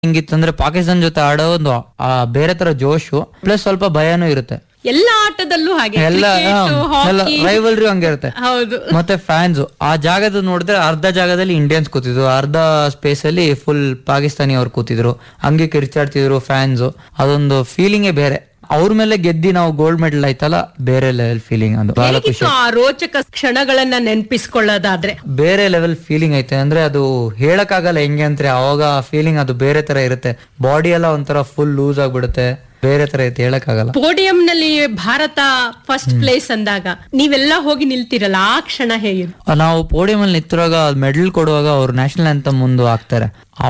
ಹೆಂಗಿತ್ತಂದ್ರೆ ಪಾಕಿಸ್ತಾನ ಜೊತೆ ಆಡೋ ಒಂದು ಆ ಬೇರೆ ತರ ಜೋಶು ಪ್ಲಸ್ ಸ್ವಲ್ಪ ಭಯನೂ ಇರುತ್ತೆ ಎಲ್ಲ ಆಟದಲ್ಲೂ ಹಾಗೆ ಎಲ್ಲ Cricket, hockey. ರೈವಲ್ರಿ ಹಂಗೆ ಇರುತ್ತೆ ಹೌದು ಮತ್ತೆ ಫ್ಯಾನ್ಸ್ ಆ ಜಾಗದ ನೋಡಿದ್ರೆ ಅರ್ಧ ಜಾಗದಲ್ಲಿ ಇಂಡಿಯನ್ಸ್ ಕೂತಿದ್ರು ಅರ್ಧ ಸ್ಪೇಸ್ ಅಲ್ಲಿ ಫುಲ್ ಪಾಕಿಸ್ತಾನಿ ಅವ್ರು ಕೂತಿದ್ರು ಹಂಗೆ ಕಿರ್ಚಾಡ್ತಿದ್ರು ಫ್ಯಾನ್ಸ್ ಅದೊಂದು ಫೀಲಿಂಗೇ ಬೇರೆ ಅವ್ರ ಮೇಲೆ ಗೆದ್ದಿ ನಾವು ಗೋಲ್ಡ್ ಮೆಡಲ್ ಆಯ್ತಲ್ಲ ಬೇರೆ ಲೆವೆಲ್ ಫೀಲಿಂಗ್ ಅದು ಬಹಳ ಖುಷಿ ಹೇಗಿತ್ತು ಆ ರೋಚಕ ಕ್ಷಣಗಳನ್ನ ನೆನಪಿಸ್ಕೊಳ್ಳೋದಾದ್ರೆ ಬೇರೆ ಲೆವೆಲ್ ಫೀಲಿಂಗ್ ಐತೆ ಅಂದ್ರೆ ಅದು ಹೇಳಕ್ಕಾಗಲ್ಲ ಹೆಂಗೆ ಅಂದ್ರೆ ಅವಾಗ ಫೀಲಿಂಗ್ ಅದು ಬೇರೆ ತರ ಇರುತ್ತೆ ಬಾಡಿ ಎಲ್ಲ ಒಂಥರ ಫುಲ್ ಲೂಸ್ ಆಗ್ಬಿಡುತ್ತೆ ಬೇರೆ ತರ ಐತೆ ಹೇಳಕ್ಕಾಗಲ್ಲ ಪೋಡಿಯಂ ನಲ್ಲಿ ಭಾರತ ಫಸ್ಟ್ ಪ್ಲೇಸ್ ಅಂದಾಗ ನೀವೆಲ್ಲ ಹೋಗಿ ನಿಲ್ತಿರಲ್ಲ ಆ ಕ್ಷಣ ಹೇಗಿದೆ ನಾವು ಪೋಡಿಯಂ ಅಲ್ಲಿ ನಿಂತಿರುವಾಗ ಮೆಡಲ್ ಕೊಡುವಾಗ ಅವ್ರು ನ್ಯಾಷನಲ್ ಅಂತ ಮುಂದೆ ಹಾಕ್ತಾರೆ